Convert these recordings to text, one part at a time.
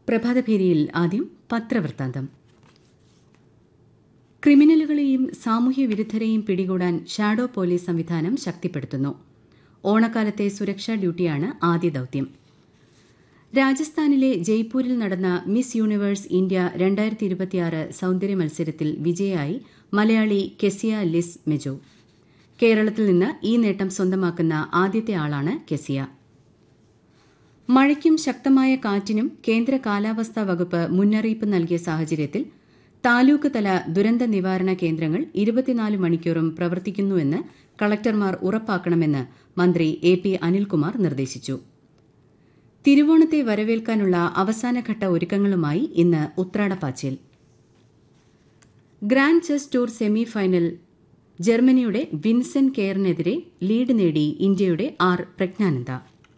പ്രഭാതഭേരിയിൽ ആദ്യം പത്രവൃത്താന്തം ക്രിമിനലുകളെയും സാമൂഹ്യ വിരുദ്ധരെയും പിടികൂടാൻ ഷാഡോ പോലീസ് സംവിധാനം ശക്തിപ്പെടുത്തുന്നു ഓണക്കാലത്തെ സുരക്ഷാ ഡ്യൂട്ടിയാണ് ആദ്യ ദൌത്യം രാജസ്ഥാനിലെ ജയ്പൂരിൽ നടന്ന മിസ് യൂണിവേഴ്സ് ഇന്ത്യ രണ്ടായിരത്തി ഇരുപത്തിയാറ് സൌന്ദര്യ മത്സരത്തിൽ വിജയായി മലയാളി കെസിയ ലിസ് മെജോ കേരളത്തിൽ നിന്ന് ഈ നേട്ടം സ്വന്തമാക്കുന്ന ആദ്യത്തെ ആളാണ് കെസിയ മഴയ്ക്കും ശക്തമായ കാറ്റിനും കേന്ദ്ര കാലാവസ്ഥാ വകുപ്പ് മുന്നറിയിപ്പ് നൽകിയ സാഹചര്യത്തിൽ താലൂക്ക് തല ദുരന്ത നിവാരണ കേന്ദ്രങ്ങൾ ഇരുപത്തിനാല് മണിക്കൂറും പ്രവർത്തിക്കുന്നുവെന്ന് കളക്ടർമാർ ഉറപ്പാക്കണമെന്ന് മന്ത്രി എ പി അനിൽകുമാർ നിർദ്ദേശിച്ചു തിരുവോണത്തെ വരവേൽക്കാനുള്ള അവസാനഘട്ട ഒരുക്കങ്ങളുമായി ഇന്ന് ഉത്രാടപ്പാച്ചിൽ grand chess tour semi final ജർമ്മനിയുടെ വിൻസെന്റ് കെയറിനെതിരെ ലീഡ് നേടി ഇന്ത്യയുടെ ആർ പ്രജ്ഞാനന്ദ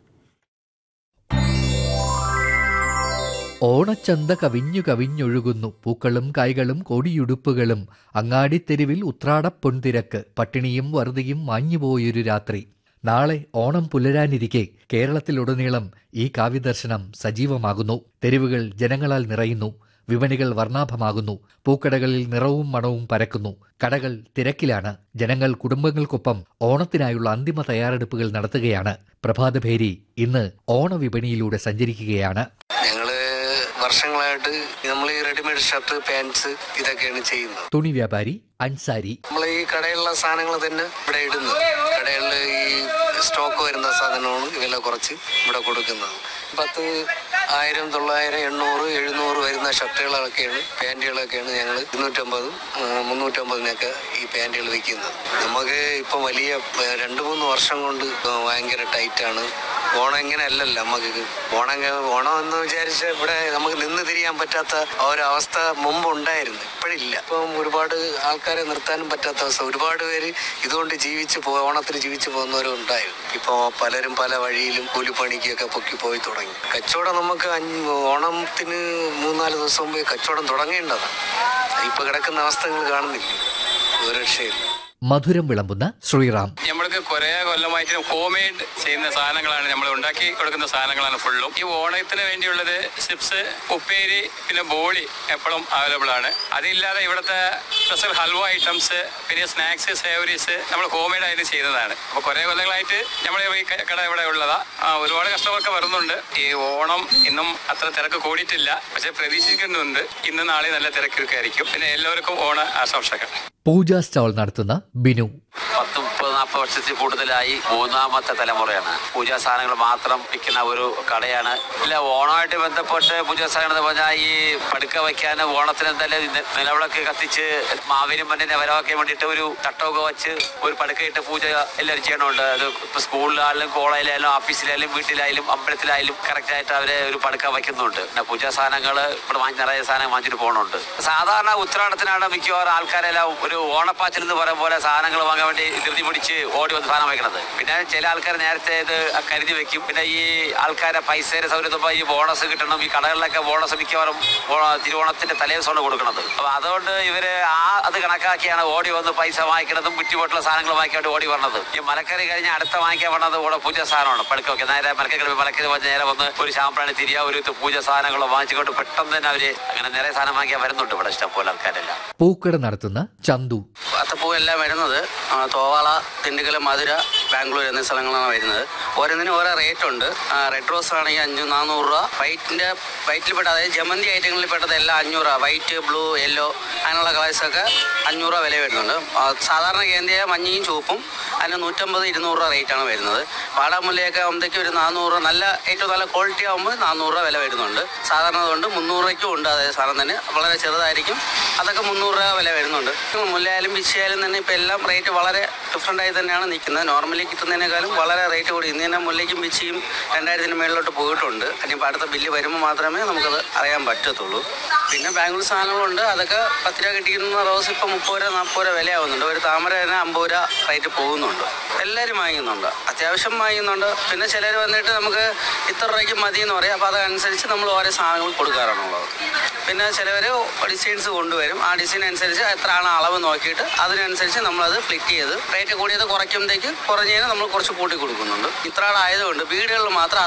ഓണച്ചന്ത കവിഞ്ഞു കവിഞ്ഞൊഴുകുന്നു പൂക്കളും കായ്കളും കൊടിയുടുപ്പുകളും അങ്ങാടിത്തെരുവിൽ ഉത്രാടപ്പൊൻതിരക്ക് പട്ടിണിയും വറുതിയും മാഞ്ഞുപോയൊരു രാത്രി നാളെ ഓണം പുലരാനിരിക്കെ കേരളത്തിലുടനീളം ഈ കാവ്യദർശനം സജീവമാകുന്നു തെരുവുകൾ ജനങ്ങളാൽ നിറയുന്നു വിപണികൾ വർണ്ണാഭമാകുന്നു പൂക്കടകളിൽ നിറവും മണവും പരക്കുന്നു കടകൾ തിരക്കിലാണ് ജനങ്ങൾ കുടുംബങ്ങൾക്കൊപ്പം ഓണത്തിനായുള്ള അന്തിമ തയ്യാറെടുപ്പുകൾ നടത്തുകയാണ് പ്രഭാതഭേരി ഇന്ന് ഓണവിപണിയിലൂടെ സഞ്ചരിക്കുകയാണ് ഞങ്ങള് വർഷങ്ങളായിട്ട് നമ്മൾ ഈ റെഡിമെയ്ഡ് ഷർട്ട് പാൻസ് ഇതൊക്കെയാണ് ചെയ്യുന്നത് തുണി വ്യാപാരി അൻസാരി നമ്മൾ ഈ കടയിലുള്ള സാധനങ്ങൾ തന്നെ ഇവിടെ ഇടുന്നത് കടകളിൽ ഈ സ്റ്റോക്ക് വരുന്ന സാധനമാണ് വില കുറച്ച് ഇവിടെ കൊടുക്കുന്നത് പത്ത് ആയിരം തൊള്ളായിരം എണ്ണൂറ് എഴുന്നൂറ് വരുന്ന ഷർട്ടുകളൊക്കെയാണ് പാൻറ്റുകളൊക്കെയാണ് ഞങ്ങൾ ഇരുന്നൂറ്റമ്പതും ആ, മുന്നൂറ്റമ്പതിനൊക്കെ ഈ പാൻറ്റുകൾ വിൽക്കുന്നത് നമുക്ക് ഇപ്പം വലിയ ആ, രണ്ട് മൂന്ന് വർഷം കൊണ്ട് ഭയങ്കര ടൈറ്റാണ് ഓണം ഇങ്ങനെ അല്ലല്ലോ നമുക്ക് ഓണം ഇങ്ങ- ഓണം എന്ന് വിചാരിച്ച ഇവിടെ നമുക്ക് നിന്ന് തിരിയാൻ പറ്റാത്ത ആ ഒരു അവസ്ഥ മുമ്പ് ഉണ്ടായിരുന്നു ഇപ്പോഴില്ല ഇപ്പം ഒരുപാട് ആൾക്കാരെ നിർത്താനും പറ്റാത്ത അവസ്ഥ ഒരുപാട് പേര് ഇതുകൊണ്ട് ജീവിച്ച് പോ ഓണത്തിന് ജീവിച്ച് പോകുന്നവരും ഉണ്ടായിരുന്നു ഇപ്പോൾ പലരും പല വഴിയിലും കൂലിപ്പണിക്കൊക്കെ പൊക്കി പോയി തുടങ്ങി കച്ചവടം നമുക്ക് അഞ്ച് ഓണത്തിന് മൂന്നാല് ദിവസം മുമ്പ് കച്ചവടം തുടങ്ങേണ്ടതാണ് ഇപ്പൊ കിടക്കുന്ന അവസ്ഥകൾ കാണുന്നില്ല ഒരു രക്ഷയില്ല മധുരം വിളമ്പുന്ന ശ്രീറാം നമ്മൾക്ക് കുറെ കൊല്ലമായിട്ട് ഹോം മെയ്ഡ് ചെയ്യുന്ന സാധനങ്ങളാണ് നമ്മൾ ഉണ്ടാക്കി കൊടുക്കുന്ന സാധനങ്ങളാണ് ഫുള്ളും ഈ ഓണത്തിന് വേണ്ടിയുള്ളത് ചിപ്സ് ഉപ്പേരി പിന്നെ ബോളി എപ്പോഴും അവൈലബിൾ ആണ് അതില്ലാതെ ഇവിടുത്തെ സ്പെഷ്യൽ ഹൽവ ഐറ്റംസ് പിന്നെ സ്നാക്സ് സേവറീസ് നമ്മൾ ഹോം മെയ്ഡ് ആയിട്ട് ചെയ്യുന്നതാണ് അപ്പോൾ കുറെ കൊല്ലങ്ങളായിട്ട് നമ്മൾ ഈ ക- കട ഇവിടെ ഉള്ളതാ ആ, ഒരുപാട് കസ്റ്റമർക്ക് വരുന്നുണ്ട് ഈ ഓണം ഇന്നും അത്ര തിരക്ക് കൂടിയിട്ടില്ല പക്ഷെ പ്രതീക്ഷിക്കുന്നുണ്ട് ഇന്ന് നാളെ നല്ല തിരക്കൊക്കെ ആയിരിക്കും പിന്നെ എല്ലാവർക്കും ഓണ ആശംസകൾ പൂജാ സ്റ്റാൾ നടത്തുന്ന ബിനു പത്ത് മുപ്പത് നാൽപ്പത് വർഷത്തിൽ കൂടുതലായി മൂന്നാമത്തെ തലമുറയാണ് പൂജാ സാധനങ്ങൾ മാത്രം വിൽക്കുന്ന ഒരു കടയാണ് ഇല്ല ഓണമായിട്ട് ബന്ധപ്പെട്ട് പൂജാ സാധനങ്ങൾ എന്ന് പറഞ്ഞാൽ ഈ പടുക്ക വയ്ക്കാൻ ഓണത്തിന് എന്തായാലും നി- നിലവിളക്ക് കത്തിച്ച് മാവിനും മണ്ണിനെ വരവാക്കാൻ വേണ്ടിയിട്ട് ഒരു തട്ടമൊക്കെ വെച്ച് ഒരു പടുക്കയിട്ട് പൂജ എല്ലാവരും ചെയ്യണമുണ്ട് അത് ഇപ്പൊ സ്കൂളിലായാലും കോളേജിലായാലും ഓഫീസിലായാലും വീട്ടിലായാലും അമ്പലത്തിലായാലും കറക്റ്റ് ആയിട്ട് അവര് ഒരു പടുക്ക വയ്ക്കുന്നുണ്ട് പിന്നെ പൂജാ സാധനങ്ങൾ ഇവിടെ വാങ്ങി നിറയെ സാധനം വാങ്ങിച്ചിട്ട് പോകുന്നുണ്ട് സാധാരണ ഉത്രാടത്തിനാണ് മിക്കവാറും ആൾക്കാരെല്ലാം ഒരു ഓണപ്പാച്ചിൽ എന്ന് പറയുന്ന പോലെ സാധനങ്ങൾ വാങ്ങാൻ വേണ്ടി ധൃതി പിടിച്ച് ഓടി വന്ന് സാധനം വയ്ക്കണത് പിന്നെ ചില ആൾക്കാർ നേരത്തെ ഇത് കരുതി വെക്കും പിന്നെ ഈ ആൾക്കാരെ പൈസയുടെ സൗകര്യം ഈ ബോണസ് കിട്ടണം ഈ കടകളിലൊക്കെ ബോണസ് മിക്കവാറും ഓ- തിരുവോണത്തിന്റെ തലേദിവസമാണ് കൊടുക്കുന്നത് അപ്പൊ അതുകൊണ്ട് ഇവര് ആ അത് കണക്കാക്കിയാണ് ഓടി വന്ന് പൈസ വാങ്ങിക്കണതും കുറ്റിപോട്ടുള്ള സാധനങ്ങൾ വാങ്ങിക്കാൻ വേണ്ടി ഓടി വരണത് ഈ മലക്കറി കഴിഞ്ഞ് അടുത്ത വാങ്ങിക്കാൻ വന്നത് ഇവിടെ പൂജ സാധനമാണ് പടുക്കൊക്കെ നേരെ മലക്കറി മലക്കറി വന്ന് നേരെ വന്ന് ഒരു ശാമ്പ്രാണി തിരിയ ഒരു പൂജ സാധനങ്ങൾ വാങ്ങിച്ചുകൊണ്ട് പെട്ടെന്ന് തന്നെ അവര് അങ്ങനെ നിറയെ സാധനം വാങ്ങിക്കാൻ വരുന്നുണ്ട് ഇവിടെ ഇഷ്ടം പോലെ ആൾക്കാരെല്ലാം പൂക്കട നടത്തുന്ന ചന്തു അത്തപ്പൂ എല്ലാം വരുന്നത് ആ, തോവാള തിണ്ടുകൽ മധുര ബാംഗ്ലൂർ എന്നീ സ്ഥലങ്ങളാണ് വരുന്നത് ഓരോന്നിനും ഓരോ റേറ്റ് ഉണ്ട് ആ, റെഡ് റോസ് ആണെങ്കിൽ അഞ്ച് നാനൂറ് രൂപ വൈറ്റിൻ്റെ വൈറ്റിൽപ്പെട്ട അതായത് ജമന്തി ഐറ്റങ്ങളിൽ പെട്ടത് എല്ലാം അഞ്ഞൂറ് രൂപ വൈറ്റ് ബ്ലൂ യെല്ലോ അങ്ങനെയുള്ള കളേഴ്സൊക്കെ അഞ്ഞൂറ് രൂപ വില വരുന്നുണ്ട് ആ, സാധാരണ കേന്ദ്രീയ മഞ്ഞയും ചുവപ്പും അതിന് നൂറ്റമ്പത് ഇരുന്നൂറ് രൂപ റേറ്റാണ് വരുന്നത് വാടാമുല്ലയൊക്കെ ആകുമ്പോഴത്തേക്ക് ഒരു നാനൂറ് രൂപ നല്ല ഏറ്റവും നല്ല ക്വാളിറ്റി ആകുമ്പോൾ നാനൂറ് രൂപ വില വരുന്നുണ്ട് സാധാരണ കൊണ്ട് മുന്നൂറ് രൂപയ്ക്കും ഉണ്ട് അതേ സാധനം തന്നെ വളരെ ചെറുതായിരിക്കും അതൊക്കെ മുന്നൂറ് രൂപ വില വരുന്നുണ്ട് മുല്ലയായാലും വിഷയായാലും തന്നെ ഇപ്പം എല്ലാം റേറ്റ് വളരെ ഡിഫറെൻ്റ് ആയി തന്നെയാണ് നിൽക്കുന്നത് നോർമലി കിട്ടുന്നതിനേക്കാളും വളരെ റേറ്റ് കൂടി ഇന്ന് തന്നെ മുല്ലയ്ക്കും വിച്ചിയും രണ്ടായിരത്തിന് മേളിലോട്ട് പോയിട്ടുണ്ട് ഇനിയിപ്പോൾ അടുത്ത ബില്ല് വരുമ്പോൾ മാത്രമേ നമുക്കത് അറിയാൻ പറ്റത്തുള്ളൂ പിന്നെ ബാംഗ്ലൂർ സാധനങ്ങളുണ്ട് അതൊക്കെ പത്ത് രൂപ കിട്ടിക്കുന്ന റോസ് ഇപ്പം മുപ്പത് രൂപ നാൽപ്പത് രൂപ വിലയാവുന്നുണ്ട് ഒരു താമര തന്നെ അമ്പത് രൂപ റേറ്റ് പോകുന്നുണ്ട് എല്ലാവരും വാങ്ങിക്കുന്നുണ്ട് അത്യാവശ്യം വാങ്ങിക്കുന്നുണ്ട് പിന്നെ ചിലർ വന്നിട്ട് നമുക്ക് ഇത്ര രൂപയ്ക്ക് മതി എന്ന് പറയും അപ്പോൾ അതനുസരിച്ച് നമ്മൾ ഓരോ സാധനങ്ങൾ കൊടുക്കാറാണുള്ളത് പിന്നെ ചിലവർ ഡിസൈൻസ് കൊണ്ടുവരും ആ ഡിസൈൻ അനുസരിച്ച് എത്രയാണ് അളവ് നോക്കിയിട്ട് അതിനനുസരിച്ച് നമ്മളത് ഫ്ലിറ്റ് ചെയ്ത് റേറ്റ് കൂടിയത് കുറയ്ക്കുമ്പോഴത്തേക്ക് കുറഞ്ഞതിന് നമ്മൾ കുറച്ച് കൂട്ടി കൊടുക്കുന്നുണ്ട് ഇത്ര ആയതുകൊണ്ട് വീടുകളിൽ മാത്രം